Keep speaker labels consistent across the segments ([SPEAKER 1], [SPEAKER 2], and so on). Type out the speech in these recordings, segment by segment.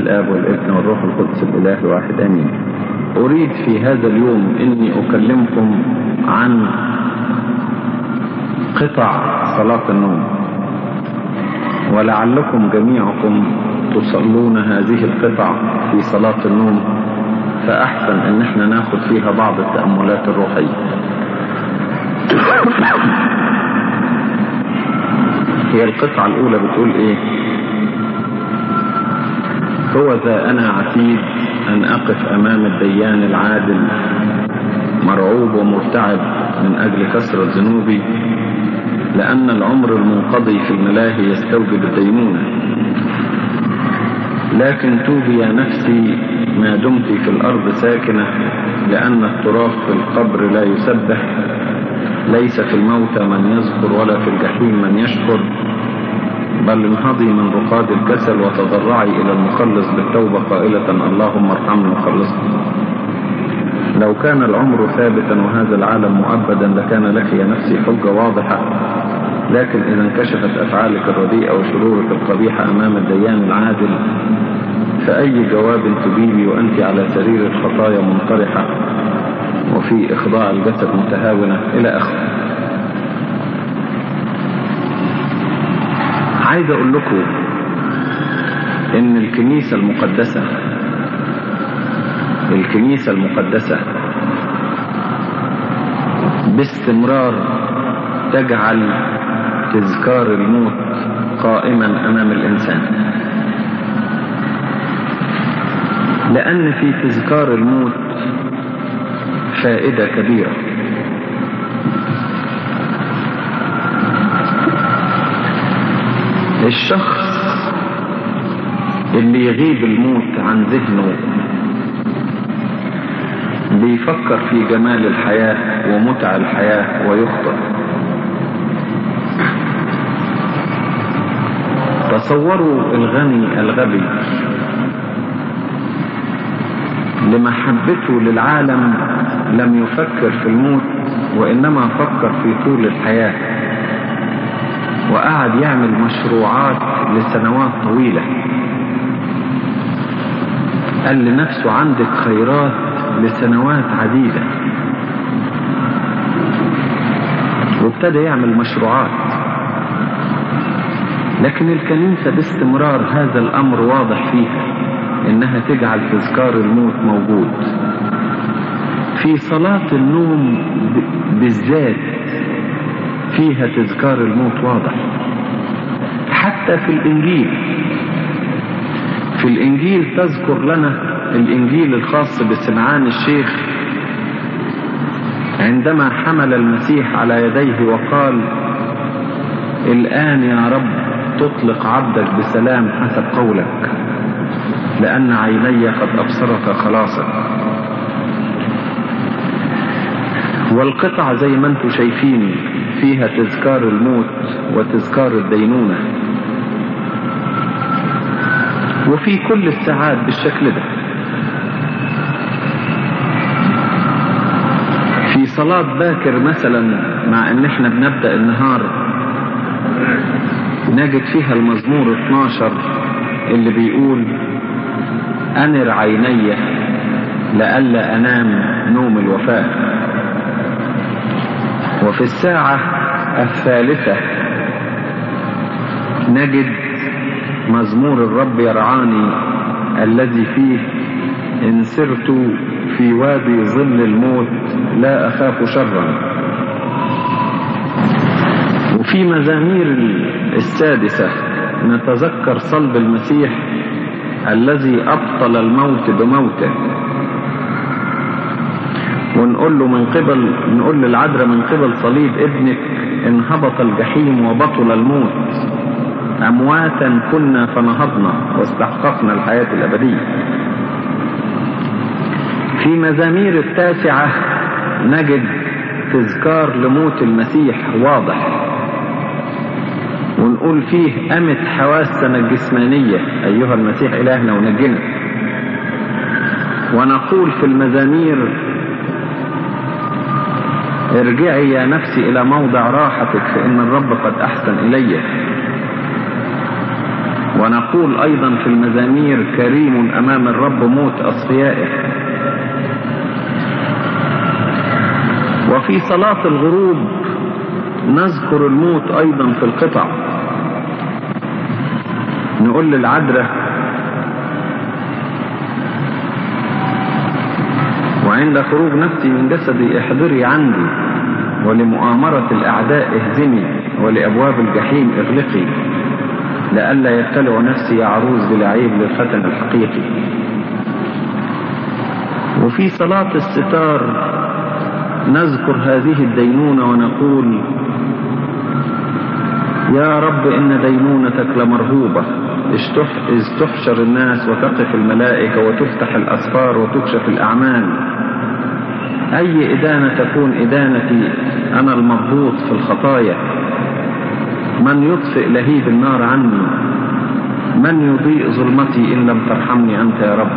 [SPEAKER 1] الآب والابن والروح القدس الإله الواحد آمين أريد في هذا اليوم إني أكلمكم عن قطع صلاة النوم ولعلكم جميعكم تصلون هذه القطع في صلاة النوم فأحسن إن احنا ناخد فيها بعض التأملات الروحية هي القطعة الأولى بتقول إيه هو ذا أنا عتيد أن أقف أمام الديان العادل مرعوب ومرتعب من أجل كثرة ذنوبي لأن العمر المنقضي في الملاهي يستوجب الدينونة لكن توبي يا نفسي ما دمت في الأرض ساكنة لأن التراب في القبر لا يسبح ليس في الموتى من يذكر ولا في الجحيم من يشكر بل انهضي من رقاد الكسل وتضرعي إلى المخلص بالتوبة قائلة اللهم ارحمني وخلصني لو كان العمر ثابتا وهذا العالم مؤبدا لكان لك يا نفسي حجة واضحة لكن إذا انكشفت أفعالك الرديئة وشرورك القبيحة أمام الديان العادل فأي جواب تجيبي وأنت على سرير الخطايا منطرحة وفي إخضاع الجسد متهاونة إلى آخره عايز أقول لكم إن الكنيسة المقدسة الكنيسة المقدسة باستمرار تجعل تذكار الموت قائما أمام الإنسان لأن في تذكار الموت فائدة كبيرة الشخص اللي يغيب الموت عن ذهنه بيفكر في جمال الحياة ومتع الحياة ويخطئ تصوروا الغني الغبي لمحبته للعالم لم يفكر في الموت وإنما فكر في طول الحياة وقعد يعمل مشروعات لسنوات طويلة قال لنفسه عندك خيرات لسنوات عديدة وابتدى يعمل مشروعات لكن الكنيسة باستمرار هذا الأمر واضح فيها إنها تجعل تذكار الموت موجود في صلاة النوم بالذات فيها تذكار الموت واضح حتى في الإنجيل في الإنجيل تذكر لنا الإنجيل الخاص بسمعان الشيخ عندما حمل المسيح على يديه وقال الآن يا رب تطلق عبدك بسلام حسب قولك لأن عيني قد أبصرك خلاصك والقطع زي ما انتم شايفين فيها تذكار الموت وتذكار الدينونة وفي كل الساعات بالشكل ده في صلاة باكر مثلا مع ان احنا بنبدأ النهار نجد فيها المزمور 12 اللي بيقول أنر عيني لئلا أنام نوم الوفاة وفي الساعة الثالثة نجد مزمور الرب يرعاني الذي فيه إن سرت في وادي ظل الموت لا أخاف شرا وفي مزامير السادسة نتذكر صلب المسيح الذي أبطل الموت بموته ونقول له من قبل نقول للعذراء من قبل صليب ابنك انهبط الجحيم وبطل الموت أمواتا كنا فنهضنا واستحققنا الحياة الأبدية في مزامير التاسعة نجد تذكار لموت المسيح واضح ونقول فيه أمت حواسنا الجسمانية أيها المسيح إلهنا ونجنا ونقول في المزامير ارجعي يا نفسي إلى موضع راحتك فإن الرب قد أحسن إلي ونقول أيضا في المزامير كريم أمام الرب موت أصفيائه وفي صلاة الغروب نذكر الموت أيضا في القطع نقول للعذراء وعند خروج نفسي من جسدي احضري عندي ولمؤامرة الأعداء اهزمي ولأبواب الجحيم اغلقي لئلا يبتلع نفسي يا عروس بلا عيب للختم الحقيقي وفي صلاة الستار نذكر هذه الدينونة ونقول يا رب إن دينونتك لمرهوبة إذ تحشر الناس وتقف الملائكة وتفتح الأسفار وتكشف الأعمال أي إدانة تكون إدانتي أنا المضبوط في الخطايا من يطفئ لهيب النار عني من يضيء ظلمتي إن لم ترحمني أنت يا رب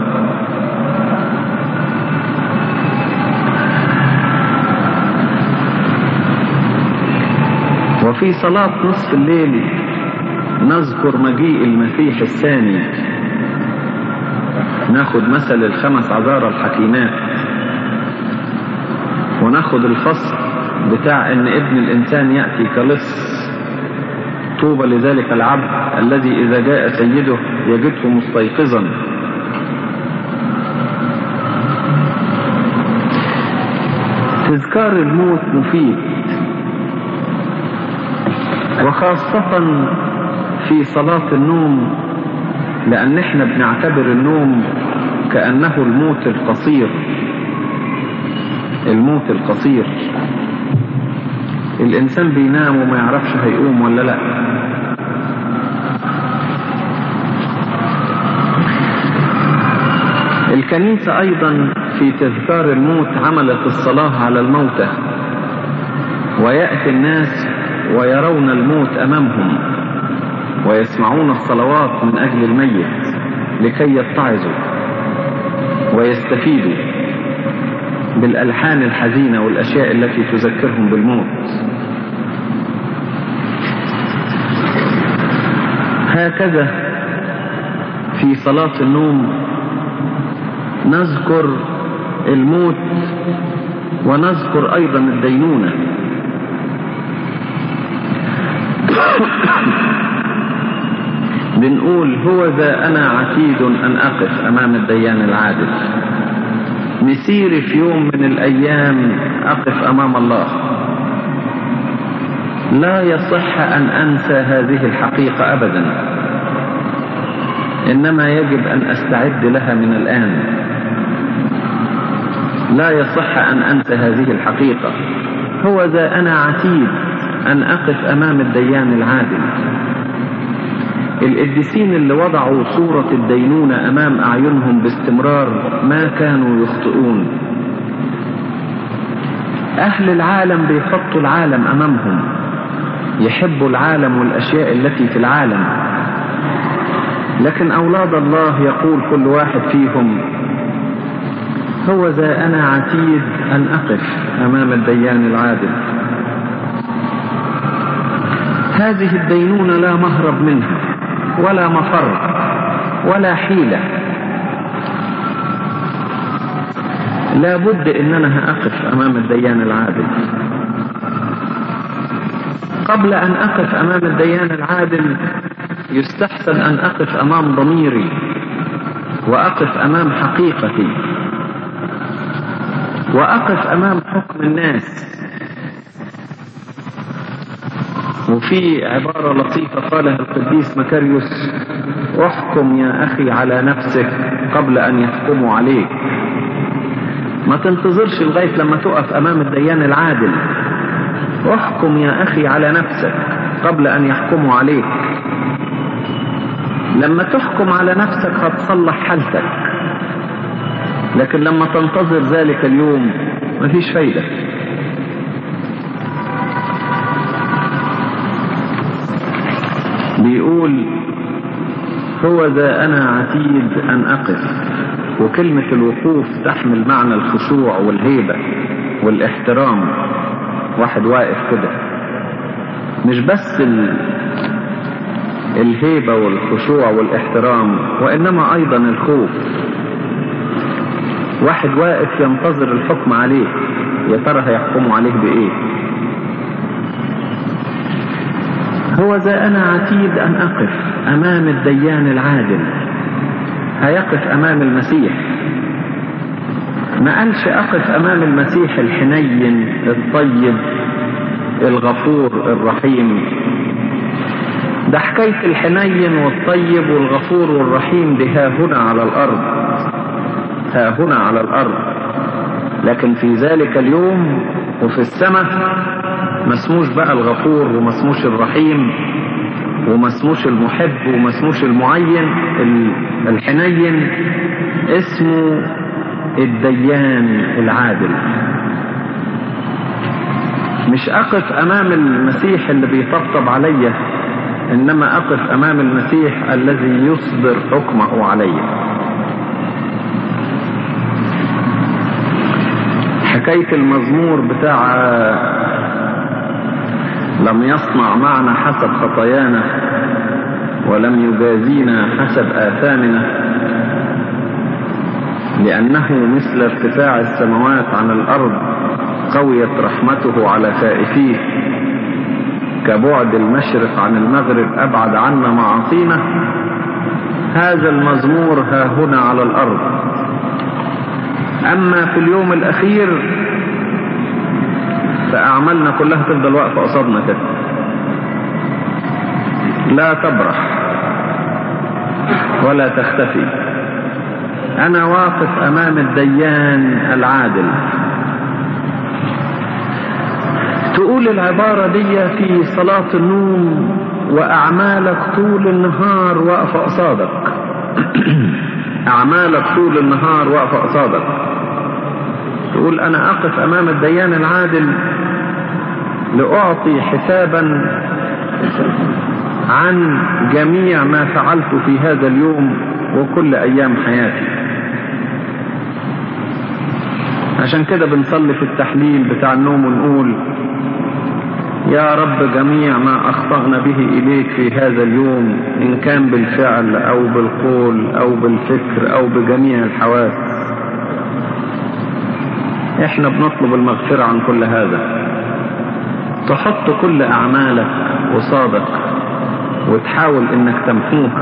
[SPEAKER 1] وفي صلاة نصف الليل نذكر مجيء المسيح الثاني ناخد مثل الخمس عذارى الحكيمات وناخد الفصل بتاع ان ابن الانسان يأتي كلص طوبى لذلك العبد الذي اذا جاء سيده يجده مستيقظا تذكار الموت مفيد وخاصة في صلاة النوم لأن احنا بنعتبر النوم كأنه الموت القصير الموت القصير الإنسان بينام وما يعرفش هيقوم ولا لا الكنيسة أيضا في تذكار الموت عملت الصلاة على الموتى ويأتي الناس ويرون الموت أمامهم ويسمعون الصلوات من أجل الميت لكي يتعظوا ويستفيدوا بالألحان الحزينة والأشياء التي تذكرهم بالموت هكذا في صلاة النوم نذكر الموت ونذكر أيضا الدينونة بنقول هو ذا أنا عتيد أن أقف أمام الديان العادل مسيري في يوم من الأيام أقف أمام الله لا يصح أن أنسى هذه الحقيقة أبدا إنما يجب أن أستعد لها من الآن لا يصح أن أنسى هذه الحقيقة هو ذا أنا عتيد أن أقف أمام الديان العادل القديسين اللي وضعوا صورة الدينونة أمام أعينهم باستمرار ما كانوا يخطئون أهل العالم بيحطوا العالم أمامهم يحبوا العالم والأشياء التي في العالم لكن أولاد الله يقول كل واحد فيهم هو ذا أنا عتيد أن أقف أمام الديان العادل هذه الدينونة لا مهرب منها ولا مفر ولا حيلة لا بد اننا اقف امام الديان العادل قبل ان اقف امام الديان العادل يستحسن ان اقف امام ضميري واقف امام حقيقتي واقف امام حكم الناس وفي عبارة لطيفة قالها القديس مكاريوس احكم يا أخي على نفسك قبل أن يحكموا عليك ما تنتظرش لغاية لما تقف أمام الديان العادل احكم يا أخي على نفسك قبل أن يحكموا عليك لما تحكم على نفسك هتصلح حالتك لكن لما تنتظر ذلك اليوم مفيش فايدة بيقول هو ذا أنا عتيد أن أقف وكلمة الوقوف تحمل معنى الخشوع والهيبة والاحترام واحد واقف كده مش بس ال... الهيبة والخشوع والاحترام وإنما أيضا الخوف واحد واقف ينتظر الحكم عليه يا ترى هيحكموا عليه بإيه هو ذا أنا عتيد أن أقف أمام الديان العادل هيقف أمام المسيح ما قالش أقف أمام المسيح الحنين الطيب الغفور الرحيم ده حكاية الحنين والطيب والغفور والرحيم دي ها هنا على الأرض ها هنا على الأرض لكن في ذلك اليوم وفي السماء ما اسموش بقى الغفور وما اسموش الرحيم وما اسموش المحب وما اسموش المعين الحنين اسمه الديان العادل مش اقف امام المسيح اللي بيطبطب عليا انما اقف امام المسيح الذي يصدر حكمه علي حكاية المزمور بتاع لم يصنع معنا حسب خطايانا ولم يجازينا حسب آثامنا لأنه مثل ارتفاع السماوات عن الأرض قويت رحمته على خائفيه كبعد المشرق عن المغرب أبعد عنا معاصينا هذا المزمور ها هنا على الأرض أما في اليوم الأخير فأعمالنا كلها تفضل واقفة قصادنا كده لا تبرح ولا تختفي أنا واقف أمام الديان العادل تقول العبارة دي في صلاة النوم وأعمالك طول النهار واقفة قصادك أعمالك طول النهار واقفة قصادك تقول أنا أقف أمام الديان العادل لأعطي حسابا عن جميع ما فعلت في هذا اليوم وكل أيام حياتي عشان كده بنصلي في التحليل بتاع النوم ونقول يا رب جميع ما أخطأنا به إليك في هذا اليوم إن كان بالفعل أو بالقول أو بالفكر أو بجميع الحواس إحنا بنطلب المغفرة عن كل هذا تحط كل أعمالك قصادك وتحاول إنك تمحوها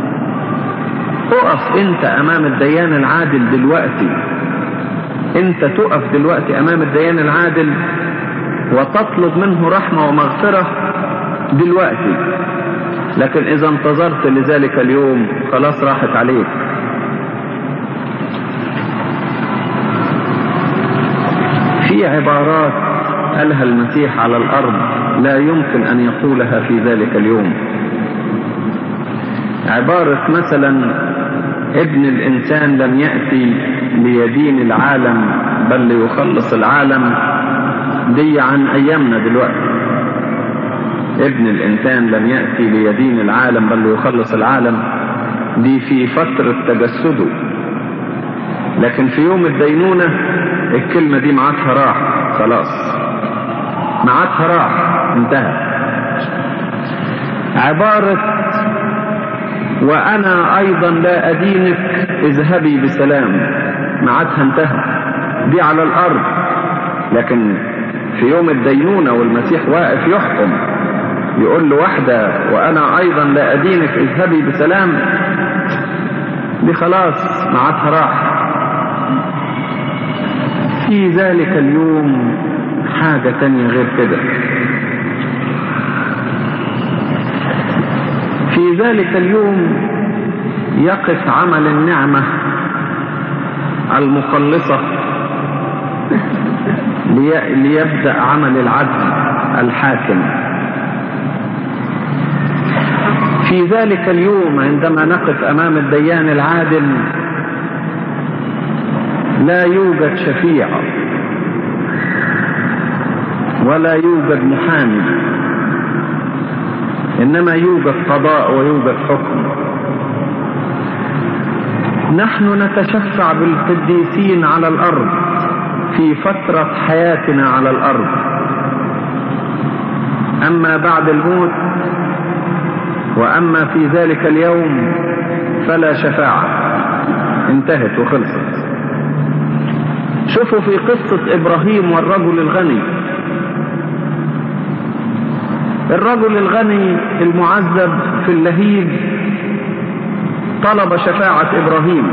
[SPEAKER 1] اقف أنت أمام الديان العادل دلوقتي أنت تقف دلوقتي أمام الديان العادل وتطلب منه رحمة ومغفرة دلوقتي لكن إذا انتظرت لذلك اليوم خلاص راحت عليك في عبارات قالها المسيح على الأرض لا يمكن أن يقولها في ذلك اليوم عبارة مثلا ابن الإنسان لم يأتي ليدين العالم بل ليخلص العالم دي عن أيامنا دلوقتي ابن الإنسان لم يأتي ليدين العالم بل ليخلص العالم دي في فترة تجسده لكن في يوم الدينونة الكلمة دي معاتها راح خلاص معاتها راح انتهى عبارة وأنا أيضا لا أدينك اذهبي بسلام معاتها انتهى دي على الأرض لكن في يوم الدينونة والمسيح واقف يحكم يقول له واحدة وأنا أيضا لا أدينك اذهبي بسلام دي خلاص معاتها راح في ذلك اليوم حاجة تانية غير كده في ذلك اليوم يقف عمل النعمة المخلصة ليبدأ عمل العدل الحاكم في ذلك اليوم عندما نقف أمام الديان العادل لا يوجد شفيع ولا يوجد محامي إنما يوجد قضاء ويوجد حكم نحن نتشفع بالقديسين على الأرض في فترة حياتنا على الأرض أما بعد الموت وأما في ذلك اليوم فلا شفاعة انتهت وخلصت شوفوا في قصة إبراهيم والرجل الغني الرجل الغني المعذب في اللهيب طلب شفاعة إبراهيم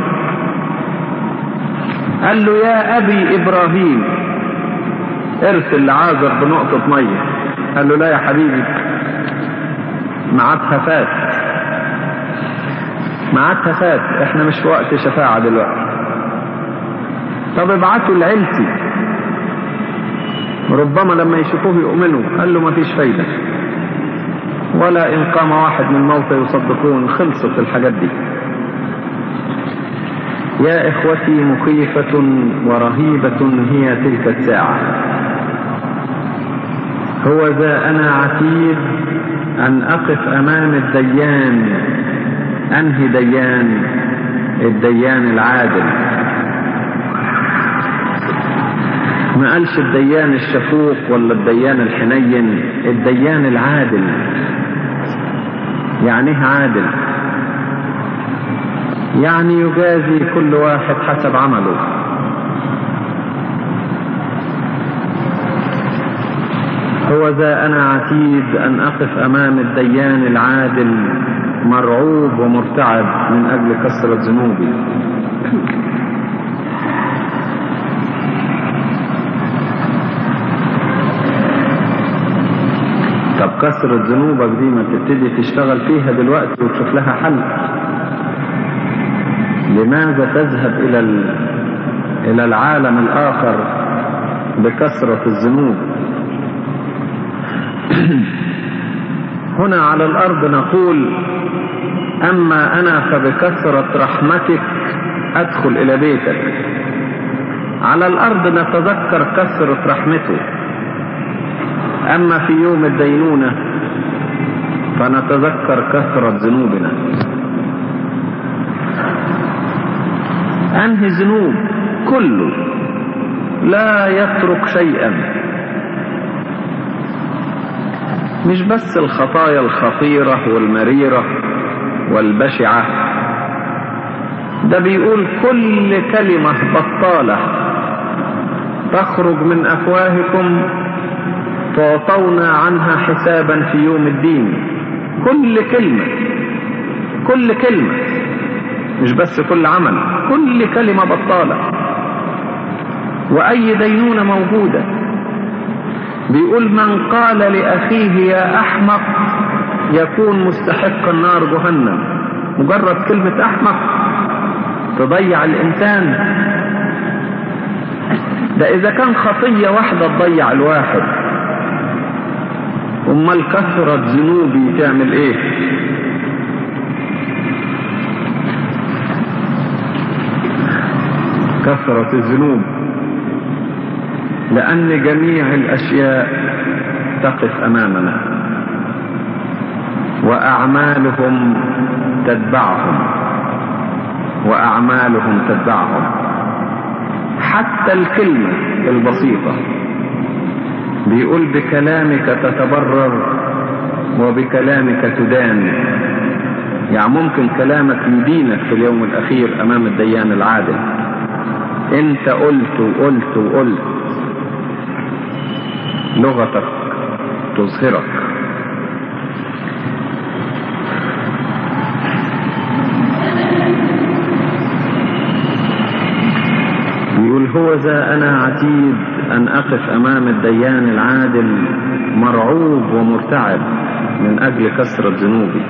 [SPEAKER 1] قال له يا أبي إبراهيم ارسل لعازر بنقطة مية قال له لا يا حبيبي معادها فات معادها فات احنا مش في وقت شفاعة دلوقتي طب ابعتوا لعيلتي ربما لما يشوفوه يؤمنوا قال له ما فيش فايدة ولا إن قام واحد من الموتى يصدقون خلصت الحاجات دي يا إخوتي مخيفة ورهيبة هي تلك الساعة هو ذا أنا عتيد أن أقف أمام الديان أنهي ديان الديان العادل ما قالش الديان الشفوق ولا الديان الحنين الديان العادل يعني ايه عادل يعني يجازي كل واحد حسب عمله هو ذا أنا عتيد أن أقف أمام الديان العادل مرعوب ومرتعب من أجل كثرة ذنوبي طب كثرة ذنوبك دي ما تبتدي تشتغل فيها دلوقتي وتشوف لها حل لماذا تذهب إلى إلى العالم الآخر بكثرة الذنوب هنا على الأرض نقول أما أنا فبكثرة رحمتك أدخل إلى بيتك على الأرض نتذكر كثرة رحمته أما في يوم الدينونة فنتذكر كثرة ذنوبنا أنهي ذنوب كله لا يترك شيئا مش بس الخطايا الخطيرة والمريرة والبشعة ده بيقول كل كلمة بطالة تخرج من أفواهكم تعطون عنها حسابا في يوم الدين كل كلمة كل كلمة مش بس كل عمل كل كلمة بطالة وأي دينونة موجودة بيقول من قال لأخيه يا أحمق يكون مستحق النار جهنم مجرد كلمة أحمق تضيع الإنسان ده إذا كان خطية واحدة تضيع الواحد امال كثرة ذنوبي تعمل ايه كثرة الذنوب لأن جميع الأشياء تقف أمامنا وأعمالهم تتبعهم وأعمالهم تتبعهم حتى الكلمة البسيطة بيقول بكلامك تتبرر وبكلامك تدان يعني ممكن كلامك يدينك في اليوم الأخير أمام الديان العادل انت قلت وقلت وقلت لغتك تظهرك يقول هو ذا أنا عتيد أن أقف أمام الديان العادل مرعوب ومرتعب من أجل كثرة ذنوبي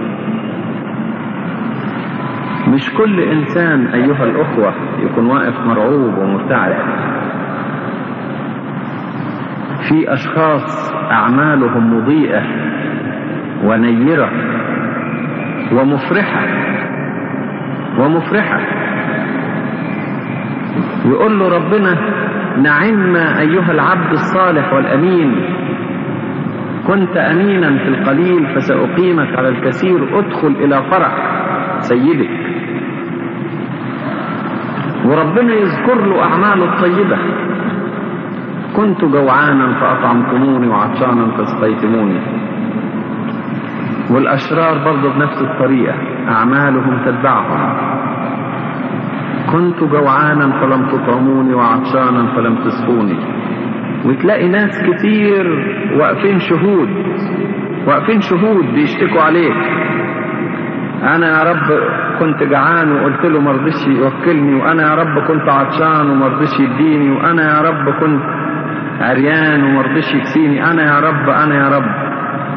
[SPEAKER 1] مش كل إنسان أيها الأخوة يكون واقف مرعوب ومرتعب في أشخاص أعمالهم مضيئة ونيرة ومفرحة ومفرحة يقول له ربنا نعم أيها العبد الصالح والأمين كنت أمينا في القليل فسأقيمك على الكثير ادخل إلى فرح سيدك وربنا يذكر له أعماله الطيبة كنت جوعانا فأطعمتموني وعطشانا فاسقيتموني والأشرار برضه بنفس الطريقة أعمالهم تتبعهم كنت جوعانا فلم تطعموني وعطشانا فلم تسقوني وتلاقي ناس كتير واقفين شهود واقفين شهود بيشتكوا عليك انا يا رب كنت جعان وقلت له ما رضيش يوكلني وانا يا رب كنت عطشان وما رضيش يديني وانا يا رب كنت عريان وما رضيش يكسيني انا يا رب انا يا رب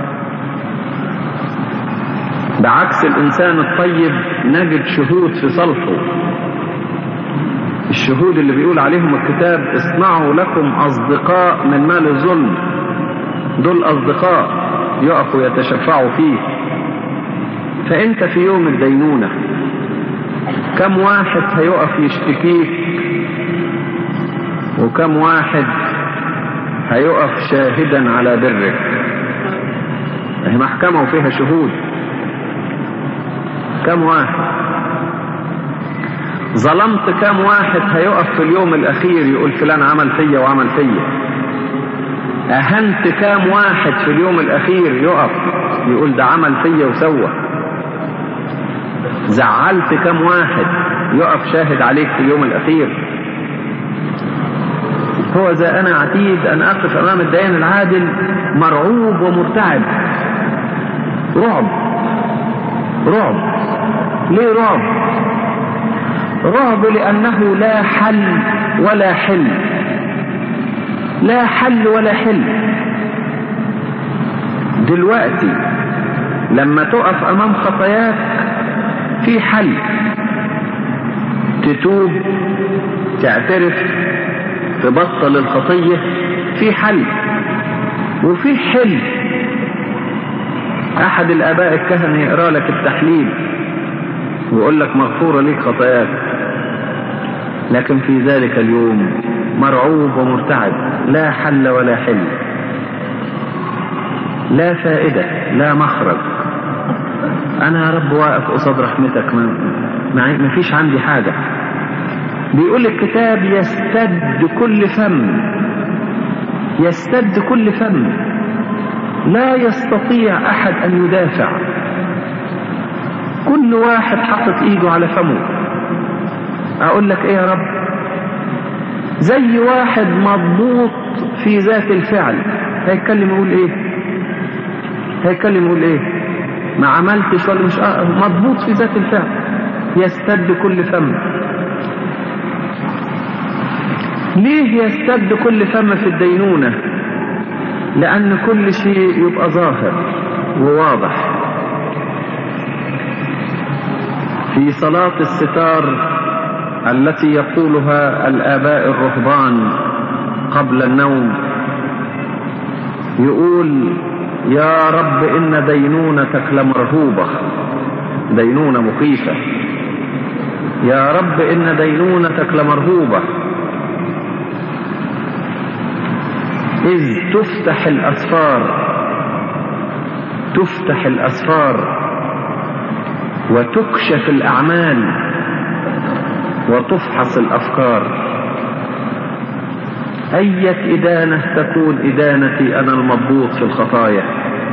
[SPEAKER 1] بعكس الانسان الطيب نجد شهود في صلحه الشهود اللي بيقول عليهم الكتاب اصنعوا لكم اصدقاء من مال الظلم دول اصدقاء يقفوا يتشفعوا فيه فانت في يوم الدينونة كم واحد هيقف يشتكيك وكم واحد هيقف شاهدا على برك هي محكمة وفيها شهود كم واحد ظلمت كم واحد هيقف في اليوم الاخير يقول فلان عمل فيا وعمل فيا اهنت كام واحد في اليوم الاخير يقف يقول ده عمل فيا وسوى زعلت كم واحد يقف شاهد عليك في اليوم الاخير هو ذا انا عتيد ان اقف امام الديان العادل مرعوب ومرتعب رعب رعب ليه رعب رعب لأنه لا حل ولا حل لا حل ولا حل دلوقتي لما تقف أمام خطاياك في حل تتوب تعترف تبطل الخطية في حل وفي حل أحد الآباء الكهنة يقرأ لك التحليل ويقول لك مغفورة ليك خطاياك لكن في ذلك اليوم مرعوب ومرتعب لا حل ولا حل لا فائدة لا مخرج أنا يا رب واقف قصاد رحمتك ما, ما فيش عندي حاجة بيقول الكتاب يستد كل فم يستد كل فم لا يستطيع أحد أن يدافع كل واحد حطت ايده على فمه اقول لك ايه يا رب زي واحد مضبوط في ذات الفعل هيتكلم يقول ايه هيتكلم يقول ايه ما عملتش ولا مش آه مضبوط في ذات الفعل يستد كل فم ليه يستد كل فم في الدينونة لأن كل شيء يبقى ظاهر وواضح في صلاة الستار التي يقولها الآباء الرهبان قبل النوم يقول يا رب إن دينونتك لمرهوبة دينونة مخيفة يا رب إن دينونتك لمرهوبة إذ تفتح الأسفار تفتح الأسفار وتكشف الأعمال وتفحص الأفكار أية إدانة تكون إدانتي أنا المضبوط في الخطايا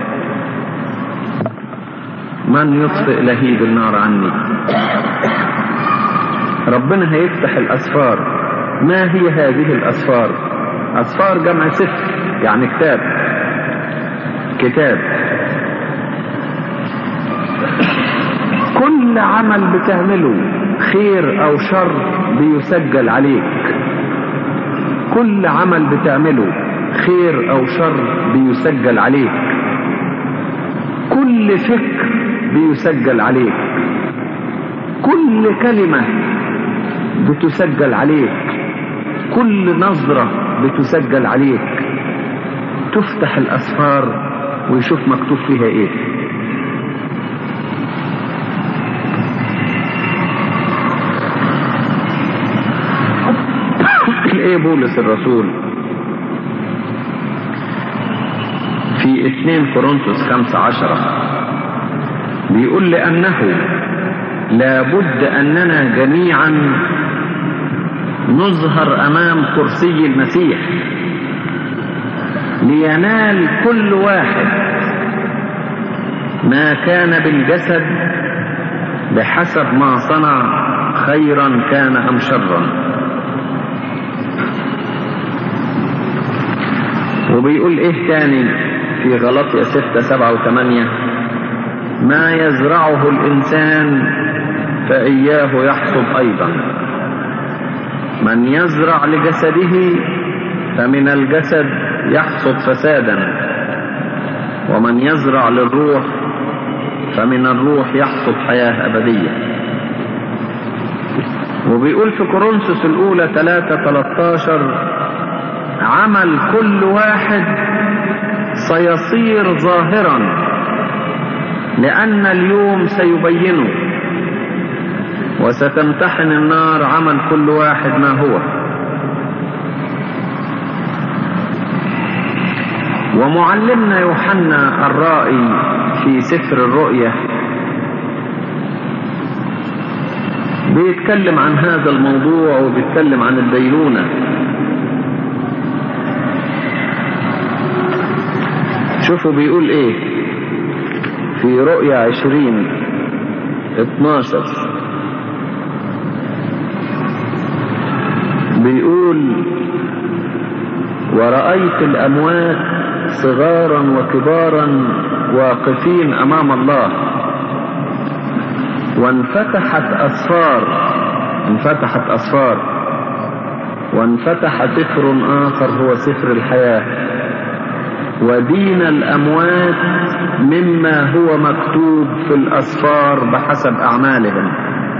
[SPEAKER 1] من يطفئ لهيب النار عني ربنا هيفتح الأسفار ما هي هذه الأسفار أسفار جمع سفر يعني كتاب كتاب كل عمل بتعمله خير او شر بيسجل عليك كل عمل بتعمله خير او شر بيسجل عليك كل فكر بيسجل عليك كل كلمة بتسجل عليك كل نظرة بتسجل عليك تفتح الأسفار ويشوف مكتوب فيها ايه ايه بولس الرسول في اثنين كورنثوس خمسة عشرة بيقول لأنه لابد أننا جميعا نظهر أمام كرسي المسيح لينال كل واحد ما كان بالجسد بحسب ما صنع خيرا كان أم شرا وبيقول ايه تاني في غلطية ستة سبعة وثمانية ما يزرعه الإنسان فإياه يحصد أيضا من يزرع لجسده فمن الجسد يحصد فسادا ومن يزرع للروح فمن الروح يحصد حياة أبدية وبيقول في كورنثوس الأولى 3 13 عمل كل واحد سيصير ظاهرا لأن اليوم سيبينه وستمتحن النار عمل كل واحد ما هو ومعلمنا يوحنا الرائي في سفر الرؤية بيتكلم عن هذا الموضوع وبيتكلم عن الدينونة شوفوا بيقول ايه في رؤية عشرين اتناشر بيقول ورأيت الأموات صغارا وكبارا واقفين أمام الله وانفتحت أسفار انفتحت أسفار وانفتح سفر آخر هو سفر الحياة ودين الأموات مما هو مكتوب في الأسفار بحسب أعمالهم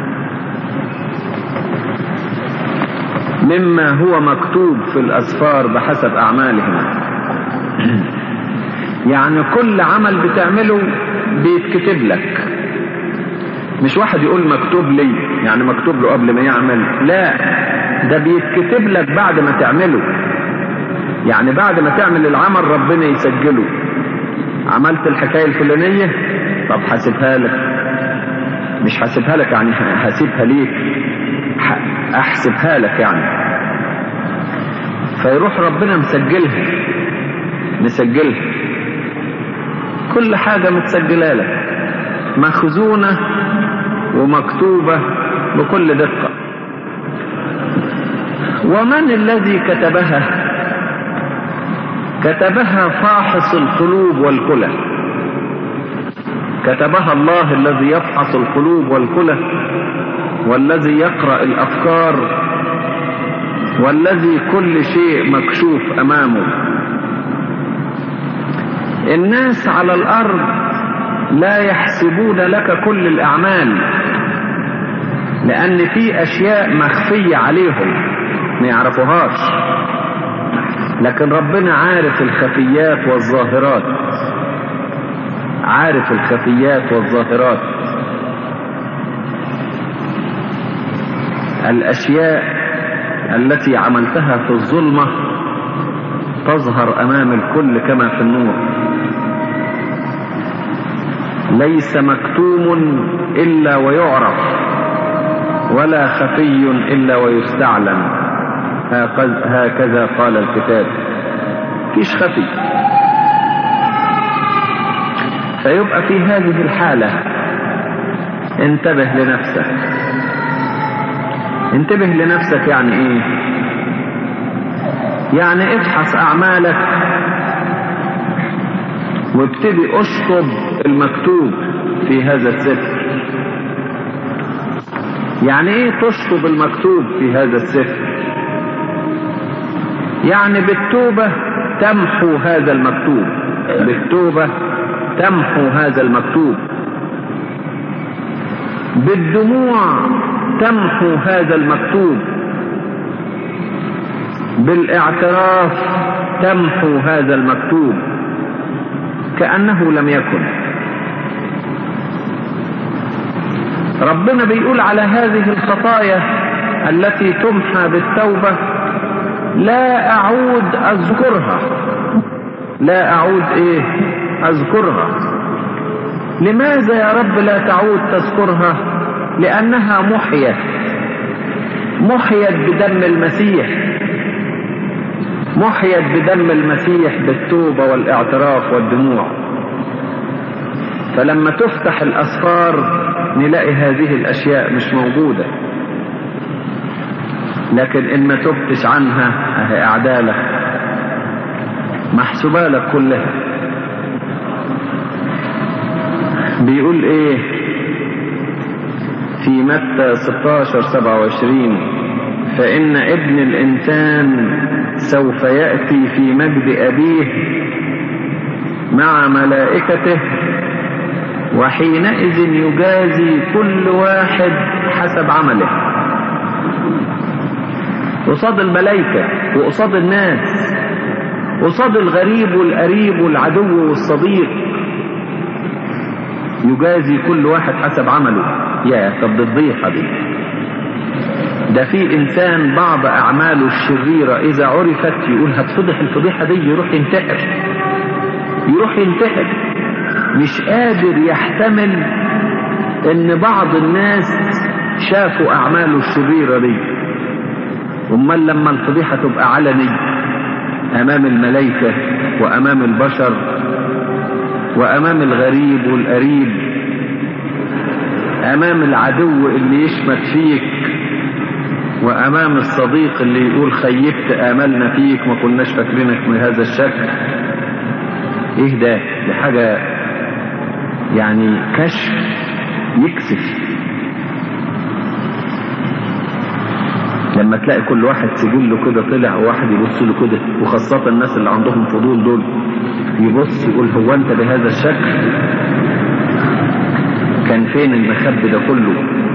[SPEAKER 1] مما هو مكتوب في الأسفار بحسب أعمالهم يعني كل عمل بتعمله بيتكتب لك مش واحد يقول مكتوب لي يعني مكتوب له قبل ما يعمل لا ده بيتكتب لك بعد ما تعمله يعني بعد ما تعمل العمل ربنا يسجله عملت الحكاية الفلانية طب حاسبها لك مش حاسبها لك يعني هسيبها ليك احسبها لك يعني فيروح ربنا مسجلها مسجلها كل حاجة متسجلة لك مخزونة ومكتوبة بكل دقة ومن الذي كتبها كتبها فاحص القلوب والكلى كتبها الله الذي يفحص القلوب والكلى والذي يقرأ الأفكار والذي كل شيء مكشوف أمامه الناس على الأرض لا يحسبون لك كل الأعمال لأن في أشياء مخفية عليهم ما يعرفوهاش لكن ربنا عارف الخفيات والظاهرات عارف الخفيات والظاهرات الأشياء التي عملتها في الظلمة تظهر أمام الكل كما في النور ليس مكتوم إلا ويعرف ولا خفي إلا ويستعلم هكذا قال الكتاب فيش خفي فيبقى في هذه الحالة انتبه لنفسك انتبه لنفسك يعني ايه يعني افحص اعمالك وابتدي اشطب المكتوب في هذا السفر يعني ايه تشطب المكتوب في هذا السفر يعني بالتوبة تمحو هذا المكتوب بالتوبة تمحو هذا المكتوب بالدموع تمحو هذا المكتوب بالاعتراف تمحو هذا المكتوب كأنه لم يكن ربنا بيقول على هذه الخطايا التي تمحى بالتوبة لا أعود أذكرها لا أعود إيه أذكرها لماذا يا رب لا تعود تذكرها لأنها محيت محيت بدم المسيح محيت بدم المسيح بالتوبة والاعتراف والدموع فلما تفتح الأسفار نلاقي هذه الأشياء مش موجودة لكن إن ما تبتش عنها أهي أعدالك محسوبة لك كلها بيقول إيه في متى 16 27 فإن ابن الإنسان سوف يأتي في مجد أبيه مع ملائكته وحينئذ يجازي كل واحد حسب عمله قصاد الملائكة وقصاد الناس قصاد الغريب والقريب والعدو والصديق يجازي كل واحد حسب عمله يا طب الضيحة دي ده في انسان بعض اعماله الشريرة اذا عرفت يقول هتفضح الفضيحة دي يروح ينتحر يروح ينتحر مش قادر يحتمل ان بعض الناس شافوا اعماله الشريرة دي امال لما الفضيحة تبقى علني امام الملائكة وامام البشر وامام الغريب والقريب امام العدو اللي يشمت فيك وامام الصديق اللي يقول خيبت املنا فيك ما كناش فاكرينك من هذا الشكل ايه ده دي حاجة يعني كشف يكسف لما تلاقي كل واحد سجله كده طلع وواحد يبص له كده وخاصة الناس اللي عندهم فضول دول يبص يقول هو انت بهذا الشكل كان فين المخبي ده كله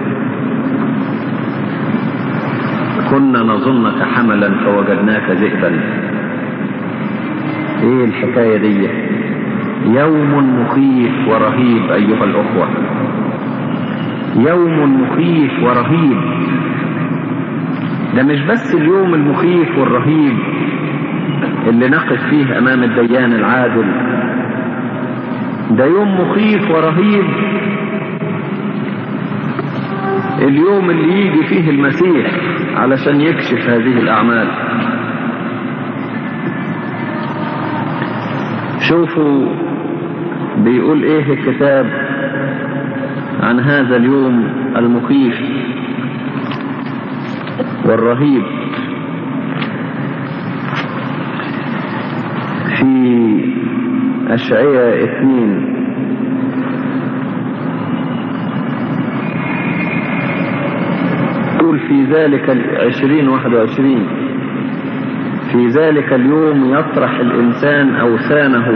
[SPEAKER 1] كنا نظنك حملا فوجدناك ذئبا ايه الحكاية دي يوم مخيف ورهيب ايها الاخوة يوم مخيف ورهيب ده مش بس اليوم المخيف والرهيب اللي نقف فيه امام الديان العادل ده يوم مخيف ورهيب اليوم اللي يجي فيه المسيح علشان يكشف هذه الأعمال شوفوا بيقول ايه الكتاب عن هذا اليوم المخيف والرهيب في أشعية اثنين يقول في ذلك العشرين واحد وعشرين في ذلك اليوم يطرح الإنسان أوثانه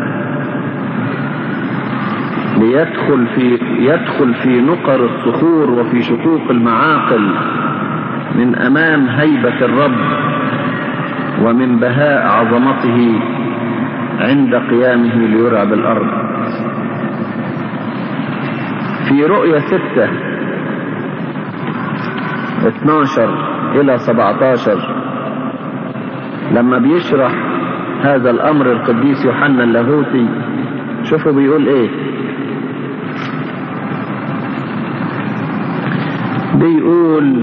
[SPEAKER 1] ليدخل في يدخل في نقر الصخور وفي شقوق المعاقل من أمام هيبة الرب ومن بهاء عظمته عند قيامه ليرعب الأرض في رؤية ستة 12 إلى 17 لما بيشرح هذا الأمر القديس يوحنا اللاهوتي شوفوا بيقول إيه بيقول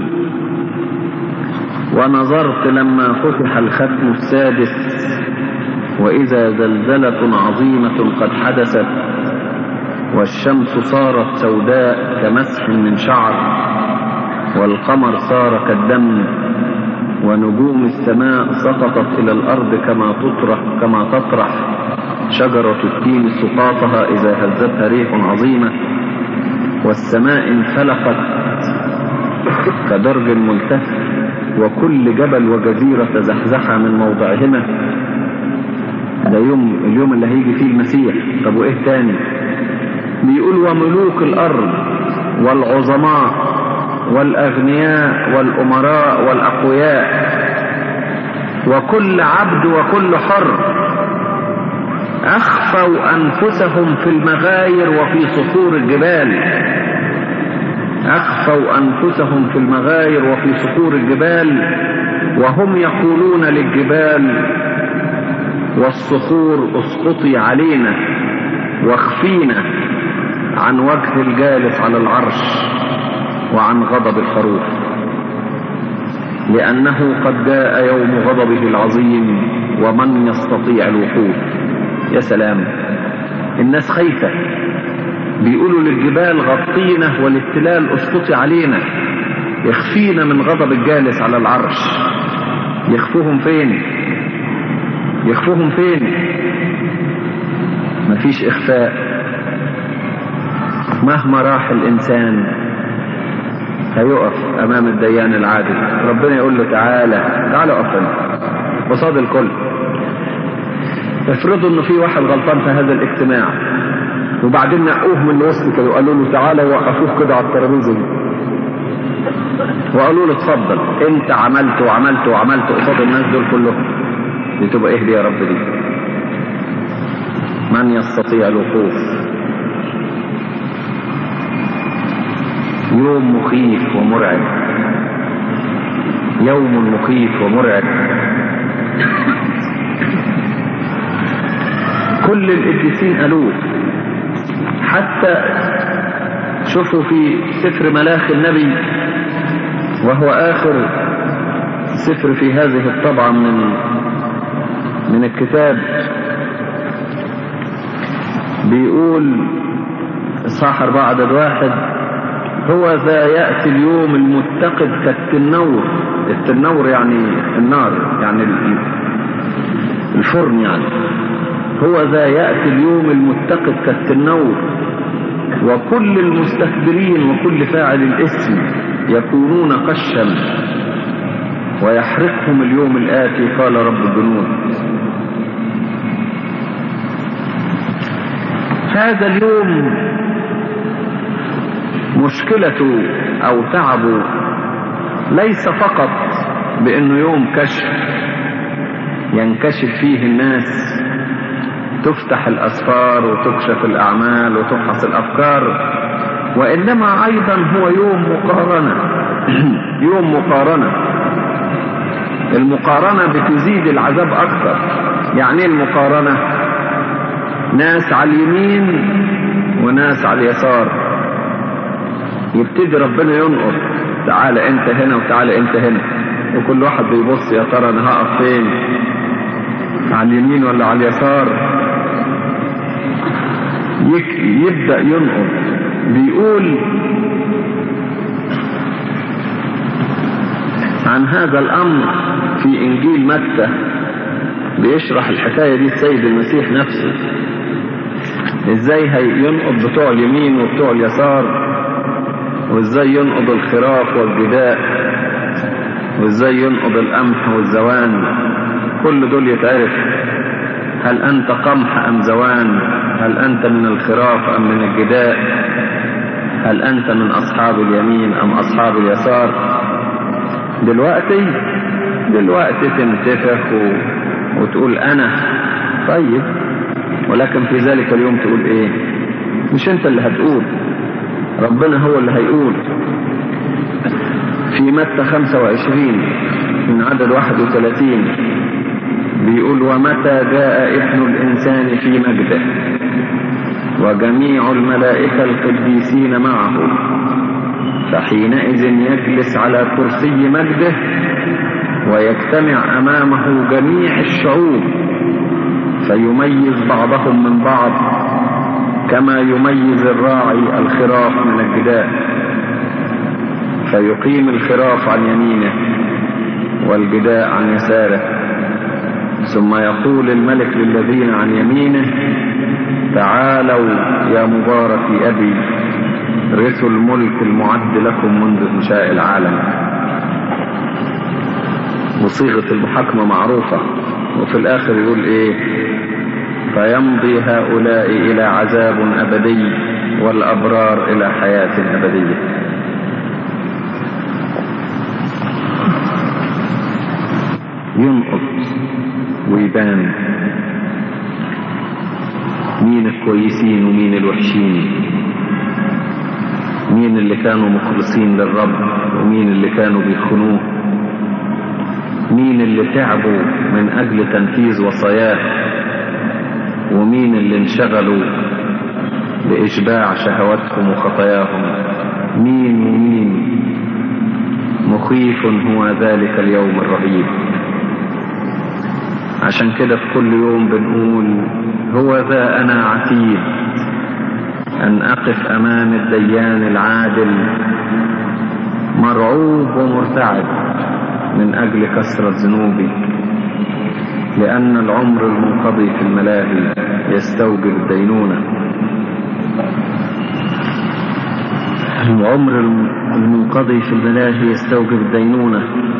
[SPEAKER 1] ونظرت لما فتح الختم السادس وإذا زلزلة عظيمة قد حدثت والشمس صارت سوداء كمسح من شعر والقمر صار كالدم ونجوم السماء سقطت إلى الأرض كما تطرح كما تطرح شجرة التين سقاطها إذا هزتها ريح عظيمة والسماء انفلقت كدرج ملتف وكل جبل وجزيرة تزحزح من موضعهما ده يوم اليوم اللي هيجي فيه المسيح طب وايه تاني بيقول وملوك الارض والعظماء والاغنياء والامراء والاقوياء وكل عبد وكل حر اخفوا انفسهم في المغاير وفي صخور الجبال اخفوا انفسهم في المغاير وفي صخور الجبال وهم يقولون للجبال والصخور اسقطي علينا واخفينا عن وجه الجالس على العرش وعن غضب الخروف لأنه قد جاء يوم غضبه العظيم ومن يستطيع الوقوف يا سلام الناس خايفة بيقولوا للجبال غطينا وللتلال اسقطي علينا يخفينا من غضب الجالس على العرش يخفوهم فين يخفوهم فين مفيش اخفاء مهما راح الانسان هيقف امام الديان العادل ربنا يقول له تعالى تعالى اقف هنا قصاد الكل افرضوا انه في واحد غلطان في هذا الاجتماع وبعدين نقوه من الوسط كده وقالوا له تعالى وقفوه كده على الترابيزه دي وقالوا له اتفضل انت عملت وعملت وعملت قصاد الناس دول كلهم دي تبقى ايه دي يا رب دي من يستطيع الوقوف يوم مخيف ومرعب يوم مخيف ومرعب كل القديسين قالوه حتى شوفوا في سفر ملاخ النبي وهو آخر سفر في هذه الطبعة من من الكتاب بيقول صح أربعة عدد واحد هو ذا يأتي اليوم المتقد كالتنور التنور يعني النار يعني الفرن يعني هو ذا يأتي اليوم المتقد كالتنور وكل المستكبرين وكل فاعل الاسم يكونون قشا ويحرقهم اليوم الآتي قال رب الجنود هذا اليوم مشكلته أو تعبه ليس فقط بأنه يوم كشف ينكشف فيه الناس تفتح الأسفار وتكشف الأعمال وتفحص الأفكار وإنما أيضا هو يوم مقارنة يوم مقارنة المقارنة بتزيد العذاب أكثر يعني ايه المقارنة ناس على اليمين وناس على اليسار يبتدي ربنا ينقر تعالى انت هنا وتعالى انت هنا وكل واحد بيبص يا ترى انا هقف فين على اليمين ولا على اليسار يبدأ ينقر بيقول عن هذا الأمر في إنجيل متى بيشرح الحكاية دي السيد المسيح نفسه ازاي هينقض بتوع اليمين وبتوع اليسار وازاي ينقض الخراف والجداء وازاي ينقض القمح والزوان كل دول يتعرف هل انت قمح ام زوان هل انت من الخراف ام من الجداء هل انت من اصحاب اليمين ام اصحاب اليسار دلوقتي دلوقتي تنتفخ و... وتقول انا طيب ولكن في ذلك اليوم تقول ايه مش انت اللي هتقول ربنا هو اللي هيقول في متى 25 من عدد 31 بيقول ومتى جاء ابن الإنسان في مجده وجميع الملائكة القديسين معه فحينئذ يجلس على كرسي مجده ويجتمع أمامه جميع الشعوب فيميز بعضهم من بعض كما يميز الراعي الخراف من الجداء فيقيم الخراف عن يمينه والجداء عن يساره ثم يقول الملك للذين عن يمينه تعالوا يا مبارك أبي رثوا الملك المعد لكم منذ إنشاء العالم وصيغة المحاكمة معروفة وفي الآخر يقول إيه فيمضي هؤلاء إلى عذاب أبدي والأبرار إلى حياة أبدية ينقض ويبان مين الكويسين ومين الوحشين مين اللي كانوا مخلصين للرب ومين اللي كانوا بيخونوه مين اللي تعبوا من أجل تنفيذ وصاياه ومين اللي انشغلوا بإشباع شهواتهم وخطاياهم مين ومين مخيف هو ذلك اليوم الرهيب عشان كده في كل يوم بنقول هو ذا أنا عتيد أن أقف أمام الديان العادل مرعوب ومرتعب من أجل كثرة ذنوبي لأن العمر المنقضي في الملاهي يستوجب الدينونة العمر المنقضي في الملاهي يستوجب الدينونة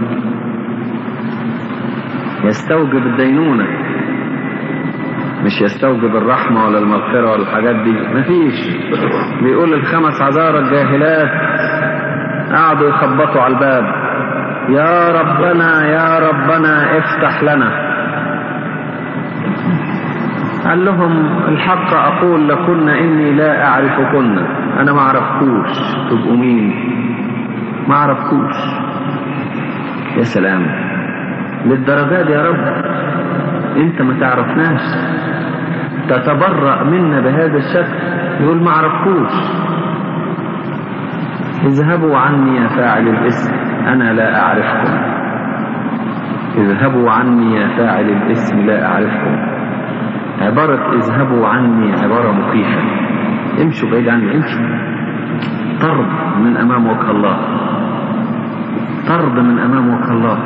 [SPEAKER 1] يستوجب الدينونة مش يستوجب الرحمة ولا المغفرة ولا الحاجات دي مفيش بيقول الخمس عذارى الجاهلات قعدوا يخبطوا على الباب يا ربنا يا ربنا افتح لنا قال لهم الحق أقول لكن إني لا أعرفكن أنا ما أعرفكوش تبقوا مين ما أعرفكوش يا سلام للدرجة دي يا رب أنت ما تعرفناش تتبرأ منا بهذا الشكل يقول ما أعرفكوش اذهبوا عني يا فاعل الاسم أنا لا أعرفكم اذهبوا عني يا فاعل الاسم لا أعرفكم عبارة اذهبوا عني عبارة مخيفة امشوا بعيد عني امشوا طرد من أمام وجه الله طرد من أمام وجه الله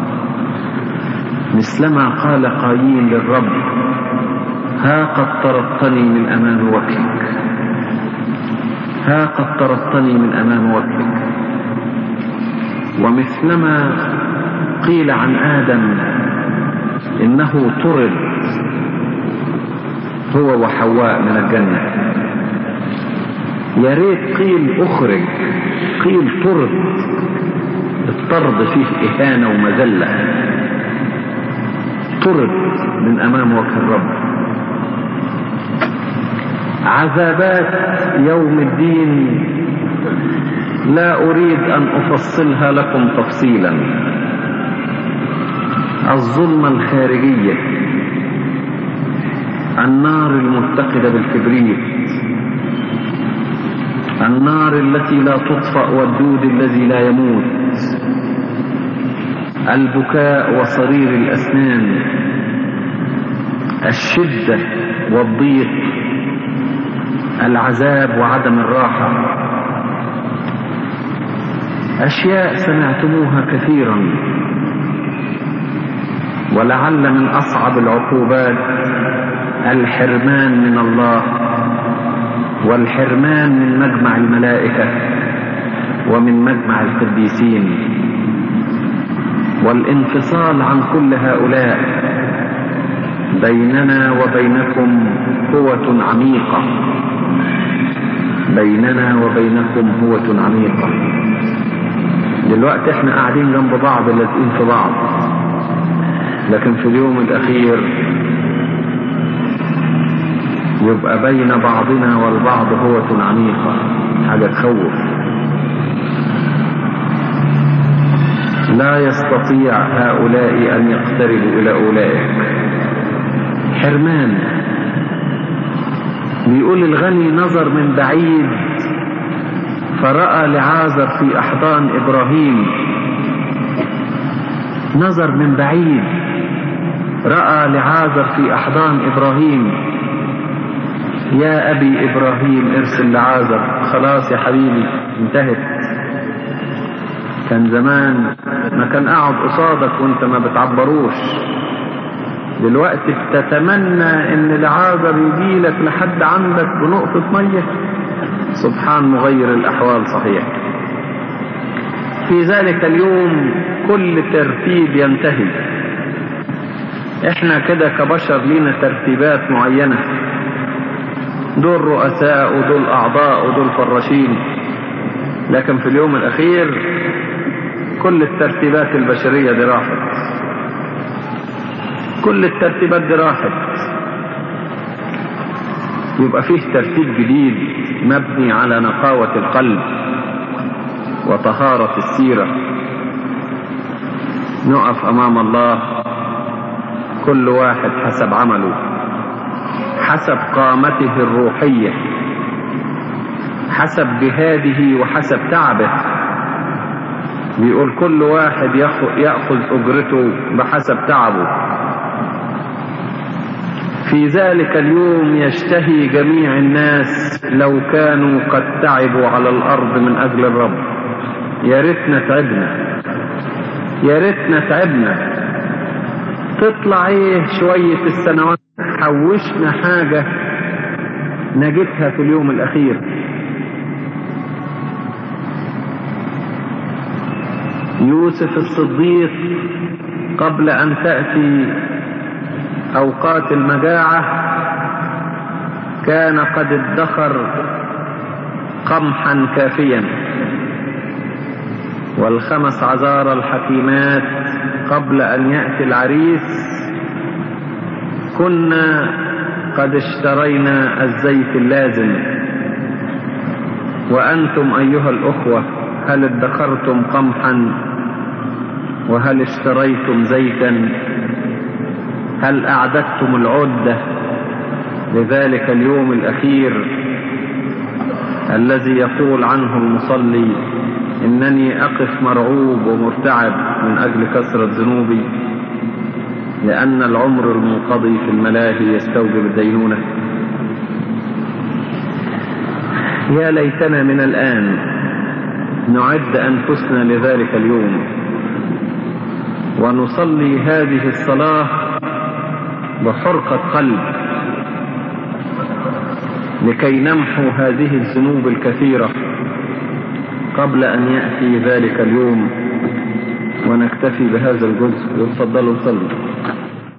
[SPEAKER 1] مثلما قال قايين للرب ها قد طردتني من أمام وجهك ها قد طردتني من أمام وجهك ومثلما قيل عن آدم إنه طرد هو وحواء من الجنة يا ريت قيل اخرج قيل طرد الطرد فيه إهانة ومذلة طرد من أمام وجه الرب عذابات يوم الدين لا أريد أن أفصلها لكم تفصيلا الظلمة الخارجية النار المتقدة بالكبريت النار التي لا تطفأ والدود الذي لا يموت البكاء وصرير الأسنان الشدة والضيق العذاب وعدم الراحة أشياء سمعتموها كثيرا ولعل من أصعب العقوبات الحرمان من الله والحرمان من مجمع الملائكة ومن مجمع القديسين والانفصال عن كل هؤلاء بيننا وبينكم قوة عميقة بيننا وبينكم قوة عميقة دلوقتي احنا قاعدين جنب بعض لازقين في بعض لكن في اليوم الأخير يبقى بين بعضنا والبعض قوة عميقة حاجة تخوف لا يستطيع هؤلاء أن يقتربوا إلى أولئك حرمان بيقول الغني نظر من بعيد فرأى لعازر في أحضان إبراهيم نظر من بعيد رأى لعازر في أحضان إبراهيم يا أبي إبراهيم ارسل لعازر خلاص يا حبيبي انتهت كان زمان ما كان قاعد قصادك وانت ما بتعبروش دلوقتي بتتمنى ان العازر يجي لك لحد عندك بنقطة مية سبحان مغير الأحوال صحيح في ذلك اليوم كل ترتيب ينتهي احنا كده كبشر لينا ترتيبات معينة دول رؤساء ودول أعضاء ودول فراشين لكن في اليوم الأخير كل الترتيبات البشرية دي راحت كل الترتيبات دي راحت يبقى فيه ترتيب جديد مبني على نقاوة القلب وطهارة السيرة نقف أمام الله كل واحد حسب عمله حسب قامته الروحية حسب جهاده وحسب تعبه بيقول كل واحد يأخذ أجرته بحسب تعبه في ذلك اليوم يشتهي جميع الناس لو كانوا قد تعبوا على الأرض من أجل الرب يا ريتنا تعبنا يا ريتنا تعبنا تطلع ايه شوية السنوات حوشنا حاجة نجدها في اليوم الأخير يوسف الصديق قبل أن تأتي أوقات المجاعة كان قد ادخر قمحا كافيا والخمس عذار الحكيمات قبل أن يأتي العريس كنا قد اشترينا الزيت اللازم وأنتم أيها الأخوة هل ادخرتم قمحا وهل اشتريتم زيتا هل أعددتم العدة لذلك اليوم الأخير الذي يقول عنه المصلي إنني أقف مرعوب ومرتعب من أجل كثرة ذنوبي لأن العمر المنقضي في الملاهي يستوجب الدينونة يا ليتنا من الآن نعد أنفسنا لذلك اليوم ونصلي هذه الصلاة بحرقة قلب لكي نمحو هذه الذنوب الكثيرة قبل أن يأتي ذلك اليوم ونكتفي بهذا الجزء وتفضلوا صلوا